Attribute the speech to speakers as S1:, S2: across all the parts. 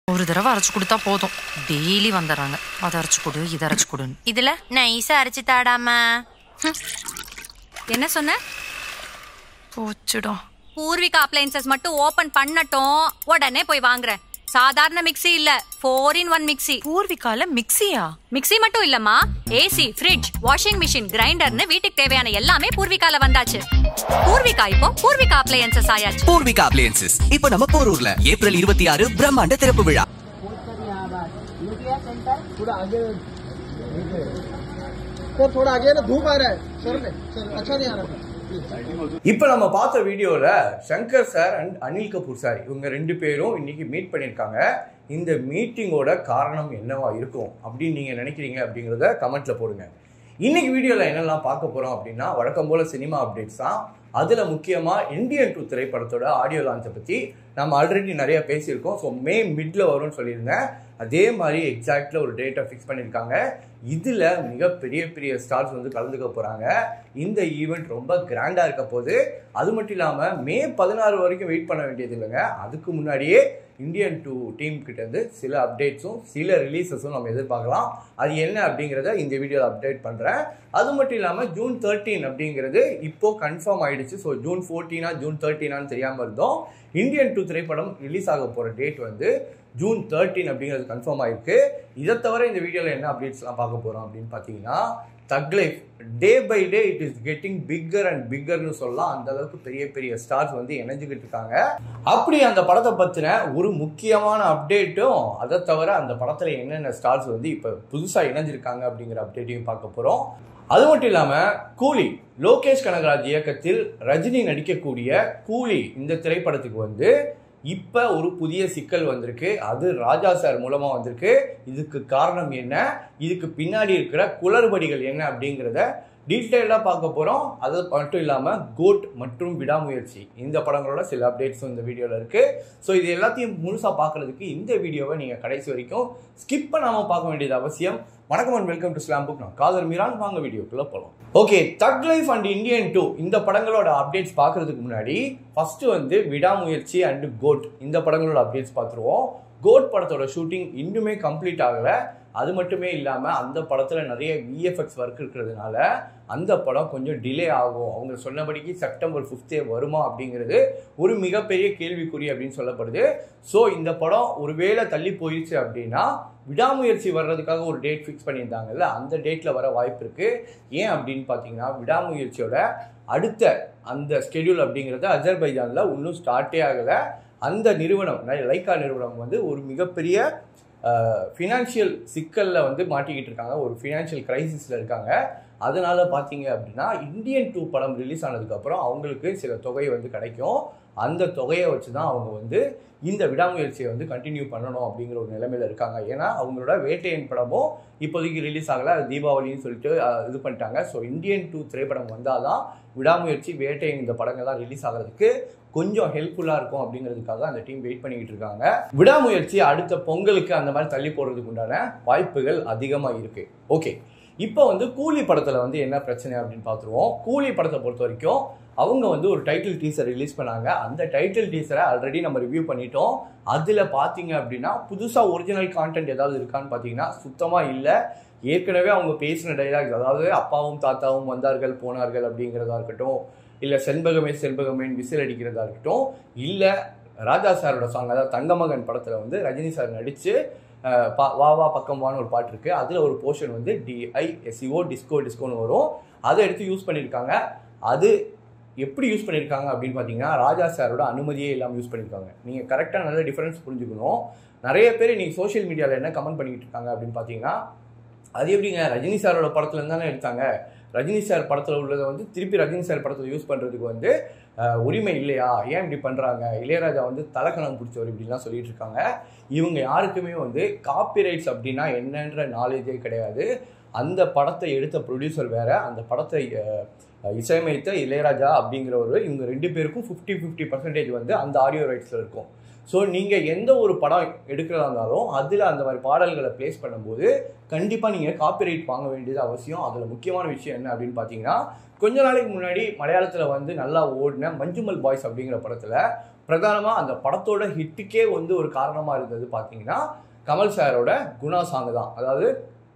S1: ஒரு தடவை அரைச்சு கொடுத்தா போதும் டெய்லி வந்துடுறாங்க அதை அரைச்சு கொடு இதை அரைச்சு கொடுன்னு
S2: இதுல நைஸா அரைச்சு தாடாமா
S3: என்ன சொன்ன
S1: போச்சுடா
S3: பூர்விகா அப்ளைன்சஸ் மட்டும் ஓபன் பண்ணட்டும் உடனே போய் வாங்குறேன் சாதாரண மிக்ஸி இல்ல ஃபோர் இன் ஒன் மிக்ஸி
S1: பூர்விகால மிக்ஸியா
S3: மிக்ஸி மட்டும் இல்லம்மா ஏசி ஃப்ரிட்ஜ் வாஷிங் மிஷின் கிரைண்டர்னு வீட்டுக்கு தேவையான எல்லாமே பூர்விகால வந்தாச்சு பூர்விகா இப்போ பூர்விகா அப்ளையன்சஸ் ஆயாச்சு
S4: பூர்விகா அப்ளையன்சஸ் இப்போ நம்ம போரூர்ல ஏப்ரல் இருபத்தி ஆறு பிரம்மாண்ட திறப்பு விழா
S5: थोड़ा आगे सर थोड़ा आगे ना धूप आ रहा है सर में सर अच्छा नहीं आ रहा था
S6: இப்போ நம்ம பார்த்த வீடியோவில் Shankar sir and Anil Kapoor sir இவங்க ரெண்டு பேரும் இன்னைக்கு மீட் பண்ணியிருக்காங்க இந்த மீட்டிங்கோட காரணம் என்னவா இருக்கும் அப்படின்னு நீங்கள் நினைக்கிறீங்க அப்படிங்கிறத கமெண்ட்ல போடுங்க இன்னைக்கு வீடியோவில் என்னெல்லாம் பார்க்க போகிறோம் அப்படின்னா வழக்கம் போல் சினிமா அப்டேட்ஸ் தான் அதில் முக்கியமாக இந்தியன் டூ திரைப்படத்தோட ஆடியோ லான்ச்சை பற்றி நம்ம ஆல்ரெடி நிறைய பேசியிருக்கோம் ஸோ மே மிட்ல வரும்னு சொல்லியிருந்தேன் அதே மாதிரி எக்ஸாக்ட்ல ஒரு டேட்டை ஃபிக்ஸ் பண்ணியிருக்காங்க இதில் மிகப்பெரிய பெரிய ஸ்டார்ஸ் வந்து கலந்துக்க போகிறாங்க இந்த ஈவெண்ட் ரொம்ப கிராண்டாக இருக்க போது அது மட்டும் இல்லாமல் மே பதினாறு வரைக்கும் வெயிட் பண்ண வேண்டியது இல்லைங்க அதுக்கு முன்னாடியே இந்தியன் டூ டீம் கிட்டேருந்து சில அப்டேட்ஸும் சில ரிலீசஸும் நம்ம எதிர்பார்க்கலாம் அது என்ன அப்படிங்கிறத இந்த வீடியோவில் அப்டேட் பண்ணுறேன் அது மட்டும் இல்லாமல் ஜூன் தேர்ட்டீன் அப்படிங்கிறது இப்போ கன்ஃபார்ம் ஆயிடுச்சு ஸோ ஜூன் ஃபோர்டீனா ஜூன் தேர்ட்டீனான்னு தெரியாமல் இருந்தோம் இந்தியன் டூ திரைப்படம் ரிலீஸ் ஆக போகிற டேட் வந்து ஜூன் தேர்ட்டீன் அப்படிங்கிறது கன்ஃபார்ம் ஆயிருக்கு இதை தவிர இந்த வீடியோவில் என்ன அப்டேட்ஸ்லாம் பார்க்க போகிறோம் அப்படின்னு பார்த்தீங்கன்னா thug life day by day it is getting bigger and பிக்கர்னு சொல்லலாம் அந்த அளவுக்கு பெரிய பெரிய ஸ்டார்ஸ் வந்து இணைஞ்சுக்கிட்டு இருக்காங்க அப்படி அந்த படத்தை பற்றின ஒரு முக்கியமான அப்டேட்டும் அதை தவிர அந்த படத்தில் என்னென்ன ஸ்டார்ஸ் வந்து இப்போ புதுசாக இணைஞ்சிருக்காங்க அப்படிங்கிற அப்டேட்டையும் பார்க்க போகிறோம் அது மட்டும் இல்லாமல் கூலி லோகேஷ் கனகராஜ் இயக்கத்தில் ரஜினி நடிக்கக்கூடிய கூலி இந்த திரைப்படத்துக்கு வந்து இப்போ ஒரு புதிய சிக்கல் வந்திருக்கு அது ராஜா சார் மூலமாக வந்திருக்கு இதுக்கு காரணம் என்ன இதுக்கு பின்னாடி இருக்கிற குளறுபடிகள் என்ன அப்படிங்கிறத டீட்டெயிலாக பார்க்க போகிறோம் அது மட்டும் இல்லாமல் கோட் மற்றும் விடாமுயற்சி இந்த படங்களோட சில அப்டேட்ஸும் இந்த வீடியோவில் இருக்குது ஸோ இது எல்லாத்தையும் முழுசாக பார்க்குறதுக்கு இந்த வீடியோவை நீங்கள் கடைசி வரைக்கும் ஸ்கிப் பண்ணாமல் பார்க்க வேண்டியது அவசியம் வணக்கம் and welcome to slam book நான் காதர் மீரான் வாங்க வீடியோக்குள்ளே போகலாம் ஓகே தக் லைஃப் அண்ட் இந்தியன் டூ இந்த படங்களோட அப்டேட்ஸ் பார்க்கறதுக்கு முன்னாடி ஃபர்ஸ்ட் வந்து விடாமுயற்சி அண்ட் கோட் இந்த படங்களோட அப்டேட்ஸ் பார்த்துருவோம் கோட் படத்தோட ஷூட்டிங் இன்னுமே கம்ப்ளீட் ஆகலை அது மட்டுமே இல்லாமல் அந்த படத்தில் நிறைய விஎஃப்எக்ஸ் ஒர்க் இருக்கிறதுனால அந்த படம் கொஞ்சம் டிலே ஆகும் அவங்க சொன்னபடிக்கு செப்டம்பர் ஃபிஃப்த்தே வருமா அப்படிங்கிறது ஒரு மிகப்பெரிய கேள்விக்குறி அப்படின்னு சொல்லப்படுது ஸோ இந்த படம் ஒருவேளை தள்ளி போயிடுச்சு அப்படின்னா விடாமுயற்சி வர்றதுக்காக ஒரு டேட் ஃபிக்ஸ் பண்ணியிருந்தாங்கல்ல அந்த டேட்டில் வர வாய்ப்பு இருக்குது ஏன் அப்படின்னு பார்த்தீங்கன்னா விடாமுயற்சியோட அடுத்த அந்த ஸ்கெடியூல் அப்படிங்கிறது அஜர்பைஜானில் இன்னும் ஸ்டார்ட்டே ஆகலை அந்த நிறுவனம் லைக்கா நிறுவனம் வந்து ஒரு மிகப்பெரிய ஃபினான்ஷியல் சிக்கலில் வந்து மாட்டிக்கிட்டு இருக்காங்க ஒரு ஃபினான்ஷியல் கிரைசிஸில் இருக்காங்க அதனால பார்த்தீங்க அப்படின்னா இந்தியன் டூ படம் ரிலீஸ் ஆனதுக்கப்புறம் அவங்களுக்கு சில தொகை வந்து கிடைக்கும் அந்த தொகையை வச்சு தான் அவங்க வந்து இந்த விடாமுயற்சியை வந்து கண்டினியூ பண்ணணும் அப்படிங்கிற ஒரு நிலைமையில இருக்காங்க ஏன்னா அவங்களோட வேட்டையன் படமும் இப்போதைக்கு ரிலீஸ் ஆகலை அது தீபாவளின்னு சொல்லிட்டு அஹ், இது பண்ணிட்டாங்க ஸோ இந்தியன் டூ திரைப்படம் வந்தால் தான் விடாமுயற்சி வேட்டையன் இந்த படங்கள்லாம் ரிலீஸ் ஆகிறதுக்கு கொஞ்சம் ஹெல்ப்ஃபுல்லாக இருக்கும் அப்படிங்கிறதுக்காக அந்த டீம் வெயிட் பண்ணிக்கிட்டு இருக்காங்க விடாமுயற்சி அடுத்த பொங்கலுக்கு அந்த மாதிரி தள்ளி போடுறதுக்கு உண்டான வாய்ப்புகள் அதிகமாக இருக்கு ஓகே இப்போ வந்து கூலி படத்தில் வந்து என்ன பிரச்சனை அப்படின்னு பார்த்துருவோம் கூலி படத்தை பொறுத்த வரைக்கும் அவங்க வந்து ஒரு டைட்டில் டீசர் ரிலீஸ் பண்ணாங்க அந்த டைட்டில் டீசரை ஆல்ரெடி நம்ம ரிவ்யூ பண்ணிட்டோம் அதில் பார்த்தீங்க அப்படின்னா புதுசாக ஒரிஜினல் கான்டென்ட் ஏதாவது இருக்கான்னு பார்த்தீங்கன்னா சுத்தமாக இல்லை ஏற்கனவே அவங்க பேசின டைலாக்ஸ் அதாவது அப்பாவும் தாத்தாவும் வந்தார்கள் போனார்கள் அப்படிங்கிறதா இருக்கட்டும் இல்லை செண்பகமே செண்பகமேன்னு விசில் அடிக்கிறதா இருக்கட்டும் இல்லை ராஜா சாரோட சாங் அதாவது தங்கமகன் படத்தில் வந்து ரஜினி சார் நடித்து வா வா பக்கம் வான்னு ஒரு பாட்டு இருக்குது அதில் ஒரு போர்ஷன் வந்து டிஐஎஸ்சிஓ டிஸ்கோ டிஸ்கோன்னு வரும் அதை எடுத்து யூஸ் பண்ணியிருக்காங்க அது எப்படி யூஸ் பண்ணியிருக்காங்க அப்படின்னு பார்த்தீங்கன்னா ராஜா சாரோட அனுமதியே இல்லாமல் யூஸ் பண்ணியிருக்காங்க நீங்கள் கரெக்டாக நல்ல டிஃபரன்ஸ் புரிஞ்சுக்கணும் நிறைய பேர் நீங்கள் சோஷியல் மீடியாவில் என்ன கமெண்ட் பண்ணிக்கிட்டு இருக்காங்க அப்படின்னு பார்த்தீங்கன்னா அது எப்படிங்க ரஜினி சாரோட படத்துல தானே எடுத்தாங்க ரஜினி சார் படத்தில் உள்ளதை வந்து திருப்பி ரஜினி சார் படத்தில் யூஸ் பண்ணுறதுக்கு வந்து அஹ், உரிமை இல்லையா ஏன் இப்படி பண்ணுறாங்க இளையராஜா வந்து தலக்கணம் பிடிச்சவர் இப்படிலாம் சொல்லிட்டு இருக்காங்க இவங்க யாருக்குமே வந்து காப்பிரைட்ஸ் அப்படின்னா என்னன்ற நாலேஜே கிடையாது அந்த படத்தை எடுத்த ப்ரொடியூசர் வேற அந்த படத்தை அஹ், இசையமைத்த இளையராஜா அப்படிங்கிறவர் இவங்க ரெண்டு பேருக்கும் ஃபிஃப்டி ஃபிஃப்டி பர்சன்டேஜ் வந்து அந்த ஆடியோ ரைட்ஸில் இருக்கும் ஸோ நீங்கள் எந்த ஒரு படம் எடுக்கிறதா இருந்தாலும் அதில் அந்த மாதிரி பாடல்களை ப்ளேஸ் பண்ணும்போது கண்டிப்பாக நீங்கள் காப்பிரைட் வாங்க வேண்டியது அவசியம் அதில் முக்கியமான விஷயம் என்ன அப்படின்னு பார்த்தீங்கன்னா கொஞ்ச நாளைக்கு முன்னாடி மலையாளத்தில் வந்து நல்லா ஓடின மஞ்சுமல் பாய்ஸ் அப்படிங்கிற படத்தில் பிரதானமாக அந்த படத்தோட ஹிட்டுக்கே வந்து ஒரு காரணமாக இருந்தது பார்த்தீங்கன்னா கமல் சாரோட குணா சாங் தான் அதாவது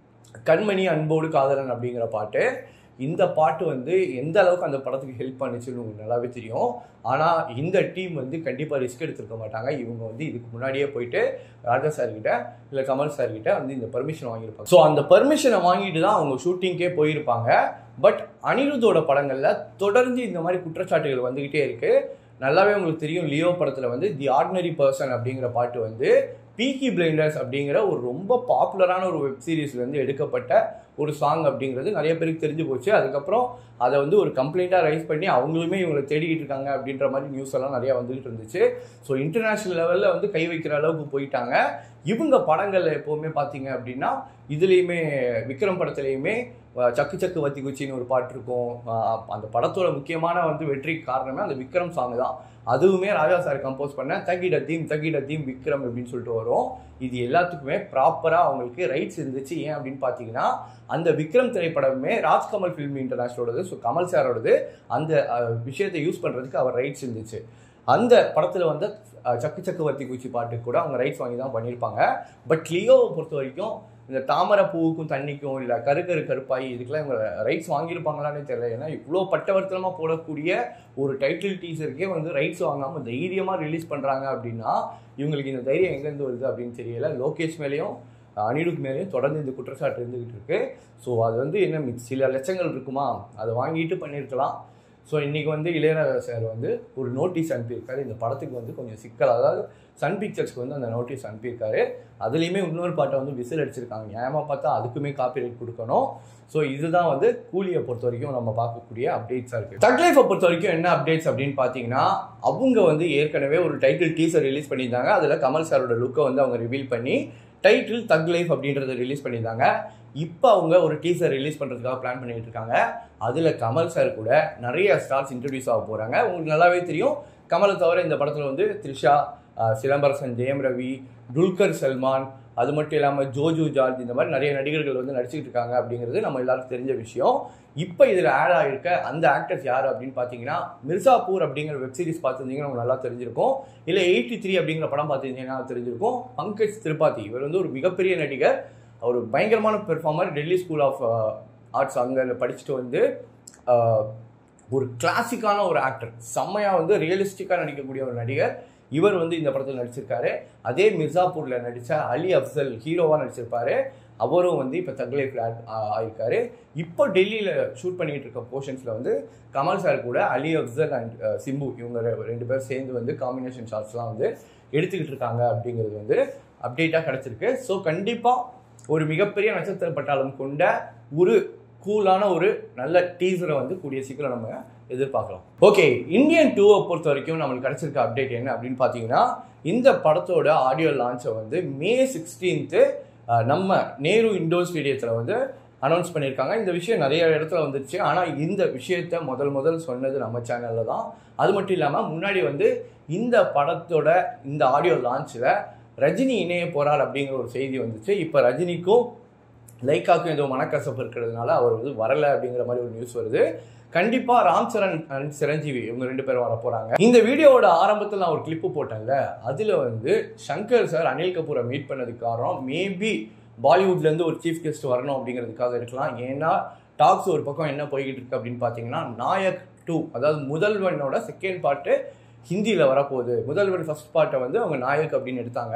S6: கண்மணி அன்போடு காதலன் அப்படிங்கிற பாட்டு இந்த பாட்டு வந்து எந்த அளவுக்கு அந்த படத்துக்கு ஹெல்ப் பண்ணுச்சுன்னு உங்களுக்கு நல்லாவே தெரியும் ஆனால் இந்த டீம் வந்து கண்டிப்பாக ரிஸ்க் எடுத்திருக்க மாட்டாங்க இவங்க வந்து இதுக்கு முன்னாடியே போயிட்டு ராஜா சார் கிட்ட இல்லை கமல் சார் கிட்ட வந்து இந்த பர்மிஷன் வாங்கியிருப்பாங்க ஸோ அந்த பர்மிஷனை வாங்கிட்டு தான் அவங்க ஷூட்டிங்கே போயிருப்பாங்க பட் அனிருத்தோட படங்களில் தொடர்ந்து இந்த மாதிரி குற்றச்சாட்டுகள் வந்துக்கிட்டே இருக்கு நல்லாவே உங்களுக்கு தெரியும் லியோ படத்தில் வந்து தி ஆர்டினரி பர்சன் அப்படிங்கிற பாட்டு வந்து பீக்கி பிளைண்டர்ஸ் அப்படிங்கிற ஒரு ரொம்ப பாப்புலரான ஒரு வெப் சீரிஸ்லேருந்து எடுக்கப்பட்ட ஒரு சாங் அப்படிங்கிறது நிறைய பேருக்கு தெரிஞ்சு போச்சு அதுக்கப்புறம் அதை வந்து ஒரு கம்ப்ளைண்ட்டாக ரைஸ் பண்ணி அவங்களுமே இவங்களை தேடிக்கிட்டு இருக்காங்க அப்படின்ற மாதிரி நியூஸ் எல்லாம் நிறையா வந்துகிட்டு இருந்துச்சு ஸோ இன்டர்நேஷ்னல் லெவலில் வந்து கை வைக்கிற அளவுக்கு போயிட்டாங்க இவங்க படங்களில் எப்போவுமே பார்த்தீங்க அப்படின்னா இதுலேயுமே விக்ரம் படத்துலேயுமே அஹ், சக்கு சக்கு வத்தி குச்சின்னு ஒரு பாட்டு இருக்கும் அஹ், அந்த படத்தோட முக்கியமான வந்து வெற்றிக்கு காரணமே அந்த விக்ரம் சாங் தான் அதுவுமே ராஜா சார் கம்போஸ் பண்ண தகிட தீம் தகிட தீம் விக்ரம் அப்படின்னு சொல்லிட்டு வரும் இது எல்லாத்துக்குமே ப்ராப்பராக அவங்களுக்கு ரைட்ஸ் இருந்துச்சு ஏன் அப்படின்னு பார்த்தீங்கன்னா அந்த விக்ரம் திரைப்படமே ராஜ்கமல் ஃபிலிம் இன்டர்நேஷனலோடது ஸோ கமல் சாரோடது அந்த அஹ், விஷயத்தை யூஸ் பண்ணுறதுக்கு அவர் ரைட்ஸ் இருந்துச்சு அந்த படத்தில் வந்து அஹ், சக்கு சக்கவர்த்தி குச்சி பாட்டுக்கு கூட அவங்க ரைட்ஸ் வாங்கி தான் பண்ணியிருப்பாங்க பட் லியோவை பொறுத்த வரைக்கும் இந்த தாமரை பூவுக்கும் தண்ணிக்கும் இல்லை கருக்கரு கருப்பாய் இதுக்கெல்லாம் இவங்க ரைட்ஸ் வாங்கியிருப்பாங்களான்னு தெரியல ஏன்னா இவ்வளோ பட்டவர்த்தனமாக போடக்கூடிய ஒரு டைட்டில் டீசருக்கே வந்து ரைட்ஸ் வாங்காமல் தைரியமாக ரிலீஸ் பண்ணுறாங்க அப்படின்னா இவங்களுக்கு இந்த தைரியம் எங்கேருந்து வருது அப்படின்னு தெரியல லோகேஷ் மேலேயும் அனிருத் மேலேயும் தொடர்ந்து இந்த குற்றச்சாட்டு இருந்துகிட்டு இருக்கு ஸோ அது வந்து என்ன மி- சில லட்சங்கள் இருக்குமா அதை வாங்கிட்டு பண்ணியிருக்கலாம் ஸோ இன்றைக்கி வந்து இளையராஜா சார் வந்து ஒரு நோட்டீஸ் அனுப்பியிருக்காரு இந்த படத்துக்கு வந்து கொஞ்சம் சிக்கல் அதாவது சன் பிக்சர்ஸ்க்கு வந்து அந்த நோட்டீஸ் அனுப்பியிருக்காரு அதுலேயுமே இன்னொரு பாட்டை வந்து விசில் அடிச்சிருக்காங்க நியாயமாக பார்த்தா அதுக்குமே காப்பிரைட் கொடுக்கணும் ஸோ இதுதான் வந்து கூலியை பொறுத்த வரைக்கும் நம்ம பார்க்கக்கூடிய அப்டேட்ஸாக இருக்குது தக் லைஃபை பொறுத்த வரைக்கும் என்ன அப்டேட்ஸ் அப்படின்னு பார்த்தீங்கன்னா அவங்க வந்து ஏற்கனவே ஒரு டைட்டில் டீசர் ரிலீஸ் பண்ணியிருந்தாங்க அதில் கமல் சாரோட லுக்கை வந்து அவங்க ரிவீல் பண்ணி டைட்டில் தக் லைஃப் அப்படின்றத ரிலீஸ் பண்ணியிருந்தாங்க இப்போ அவங்க ஒரு டீசர் ரிலீஸ் பண்ணுறதுக்காக பிளான் பண்ணிட்டு இருக்காங்க அதில் கமல் சார் கூட நிறைய ஸ்டார்ஸ் இன்ட்ரடியூஸ் ஆக போகிறாங்க உங்களுக்கு நல்லாவே தெரியும் கமலை தவிர இந்த படத்தில் வந்து த்ரிஷா அஹ், சிலம்பரசன் ஜெயம் ரவி துல்கர் சல்மான் அது மட்டும் இல்லாமல் ஜோஜு ஜார்ஜ் இந்த மாதிரி நிறைய நடிகர்கள் வந்து நடிச்சுக்கிட்டு இருக்காங்க அப்படிங்கிறது நம்ம எல்லாருக்கும் தெரிஞ்ச விஷயம் இப்போ இதில் ஆட் ஆகிருக்க அந்த ஆக்டர்ஸ் யார் அப்படின்னு பார்த்தீங்கன்னா மிர்சாப்பூர் அப்படிங்கிற வெப் சீரிஸ் பார்த்துருந்தீங்கன்னா உங்களுக்கு நல்லா தெரிஞ்சிருக்கும் இல்லை எயிட்டி த்ரீ அப்படிங்கிற படம் பார்த்துருந்தீங்கன்னா தெரிஞ்சிருக்கும் பங்கஜ் திரிபாதி இவர் வந்து ஒரு மிகப்பெரிய நடிகர் அவர் பயங்கரமான performer Delhi school of arts அங்கே படிச்சுட்டு வந்து அஹ், ஒரு கிளாசிக்கான ஒரு ஆக்டர் செம்மையாக வந்து ரியலிஸ்டிக்காக நடிக்கக்கூடிய ஒரு நடிகர் இவர் வந்து இந்த படத்தில் நடிச்சிருக்காரு அதே மிர்சாப்பூரில் நடித்த அலி அஃப்சல் ஹீரோவாக நடிச்சிருப்பாரு அவரும் வந்து இப்போ தக்லை ஃபிளாட் ஆயிருக்காரு இப்போ டெல்லியில் ஷூட் பண்ணிட்டு இருக்க போர்ஷன்ஸில் வந்து கமல் சார் கூட அலி அஃப்சல் அண்ட் சிம்பு இவங்க ரெ- ரெண்டு பேரும் சேர்ந்து வந்து காம்பினேஷன் ஷாட்ஸ்லாம் வந்து எடுத்துக்கிட்டு இருக்காங்க அப்படிங்கிறது வந்து அப்டேட்டாக கிடச்சிருக்கு ஸோ கண்டிப்பாக ஒரு மிகப்பெரிய நட்சத்திர பட்டாளம் கொண்ட ஒரு கூலான ஒரு நல்ல டீசரை வந்து கூடிய சீக்கிரம் நம்ம எதிர்பார்க்கலாம் ஓகே இந்தியன் டூவை பொறுத்த வரைக்கும் நம்மளுக்கு கிடைச்சிருக்க அப்டேட் என்ன அப்படின்னு பார்த்தீங்கன்னா இந்த படத்தோட ஆடியோ லான்ச்சை வந்து மே சிக்ஸ்டீன்த்து நம்ம நேரு இண்டோர் ஸ்டேடியத்தில் வந்து அனௌன்ஸ் பண்ணியிருக்காங்க இந்த விஷயம் நிறைய இடத்துல வந்துருச்சு ஆனால் இந்த விஷயத்த முதல் முதல் சொன்னது நம்ம சேனலில் தான் அது மட்டும் இல்லாமல் முன்னாடி வந்து இந்த படத்தோட இந்த ஆடியோ லான்ச்சில் ரஜினி இணைய போறார் அப்படிங்கிற ஒரு செய்தி வந்துச்சு இப்போ ரஜினிக்கும் லைக்காக்கும் ஏதோ மனக்கசப்பு இருக்கிறதுனால அவர் வந்து வரல அப்படிங்கிற மாதிரி ஒரு நியூஸ் வருது கண்டிப்பா ராம் சரண் அண்ட் சிரஞ்சீவி இவங்க ரெண்டு பேரும் வர போறாங்க இந்த வீடியோவோட ஆரம்பத்தில் நான் ஒரு கிளிப்பு போட்டேன்ல அதுல வந்து சங்கர் சார் அனில் கபூரை மீட் பண்ணதுக்கு காரணம் மேபி பாலிவுட்ல இருந்து ஒரு சீஃப் கெஸ்ட் வரணும் அப்படிங்கிறதுக்காக இருக்கலாம் ஏன்னா டாக்ஸ் ஒரு பக்கம் என்ன போய்கிட்டு இருக்கு அப்படின்னு பார்த்தீங்கன்னா நாயக் டூ அதாவது முதல்வனோட செகண்ட் பார்ட்டு ஹிந்தியில் வரப்போகுது முதல்வன் ஃபர்ஸ்ட் பார்ட்டை வந்து அவங்க நாயக் அப்படின்னு எடுத்தாங்க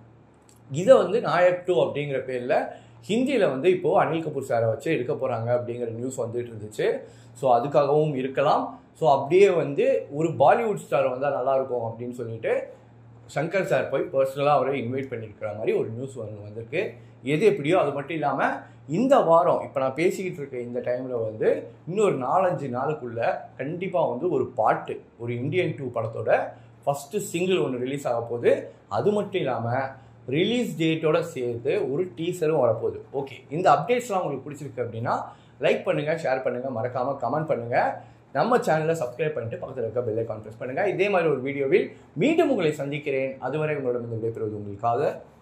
S6: இதை வந்து நாயக் டூ அப்படிங்கிற பேரில் ஹிந்தியில் வந்து இப்போது அனில் கபூர் சாரை வச்சு எடுக்க போகிறாங்க அப்படிங்கிற நியூஸ் வந்துட்டு இருந்துச்சு ஸோ அதுக்காகவும் இருக்கலாம் ஸோ அப்படியே வந்து ஒரு பாலிவுட் ஸ்டார் வந்தால் நல்லாயிருக்கும் அப்படின்னு சொல்லிட்டு சங்கர் சார் போய் பர்சனலாக அவரை இன்வைட் பண்ணியிருக்கிற மாதிரி ஒரு நியூஸ் ஒன்று வந்திருக்கு எது எப்படியோ அது மட்டும் இல்லாமல் இந்த வாரம் இப்போ நான் பேசிக்கிட்டு இருக்க இந்த டைமில் வந்து இன்னொரு நாலஞ்சு நாளுக்குள்ள கண்டிப்பாக வந்து ஒரு பாட்டு ஒரு இந்தியன் டூ படத்தோட ஃபஸ்ட்டு சிங்கிள் ஒன்று ரிலீஸ் ஆக போகுது அது மட்டும் இல்லாமல் ரிலீஸ் டேட்டோட சேர்த்து ஒரு டீசரும் வரப்போகுது ஓகே இந்த அப்டேட்ஸ்லாம் உங்களுக்கு பிடிச்சிருக்கு அப்படின்னா லைக் பண்ணுங்கள் ஷேர் பண்ணுங்கள் மறக்காமல் கமெண்ட் பண்ணுங்கள் நம்ம சேனலை சப்ஸ்கிரைப் பண்ணிட்டு பக்கத்தில் இருக்க பெல்லை கான்ஃபரன்ஸ் பண்ணுங்கள் இதே மாதிரி ஒரு வீடியோவில் மீண்டும் உங்களை சந்திக்கிறேன் அதுவரை உங்களிடம் விடைபெறுவது உங்களுக்காக